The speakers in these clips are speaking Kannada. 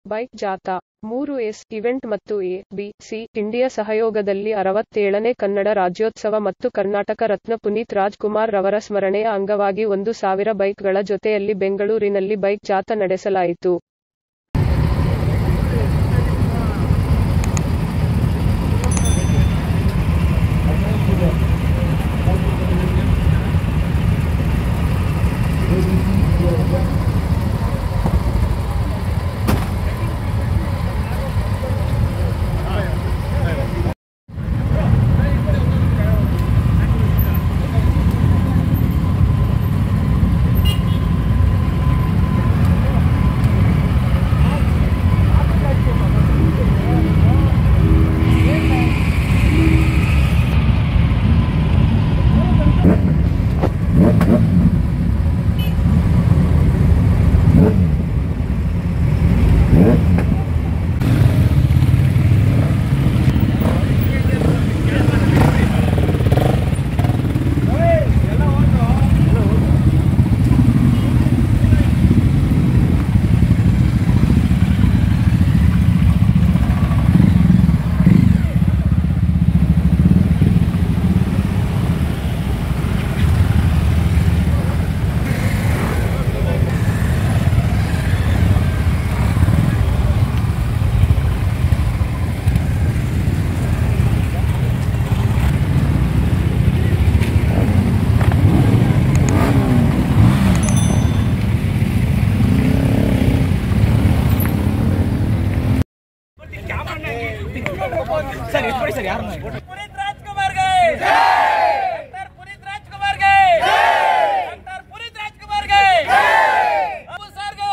ಬೈಕ್ ಜಾಥಾ ಮೂರು ಎಸ್ ಇವೆಂಟ್ ಮತ್ತು ಎ ಬಿ ಸಿ ಇಂಡಿಯಾ ಸಹಯೋಗದಲ್ಲಿ ಅರವತ್ತೇಳನೇ ಕನ್ನಡ ರಾಜ್ಯೋತ್ಸವ ಮತ್ತು ಕರ್ನಾಟಕ ರತ್ನ ಪುನೀತ್ ರಾಜ್ಕುಮಾರ್ ರವರ ಸ್ಮರಣೆಯ ಅಂಗವಾಗಿ ಒಂದು ಸಾವಿರ ಬೈಕ್ಗಳ ಜೊತೆಯಲ್ಲಿ ಬೆಂಗಳೂರಿನಲ್ಲಿ ಬೈಕ್ ಜಾಥಾ ನಡೆಸಲಾಯಿತು ಪುನೀತ್ ರಾಜ್ಕುಮಾರ್ಗೆ ಡಾಕ್ಟರ್ ಪುನೀತ್ ರಾಜ್ಕುಮಾರ್ಗೆ ಡಾಕ್ಟರ್ ಪುನೀತ್ ರಾಜ್ಕುಮಾರ್ಗೆ ಬಾಬು ಸರ್ಗೆ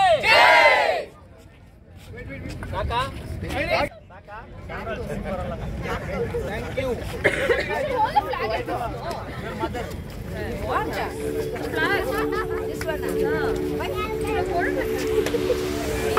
This one. Why can't I afford it?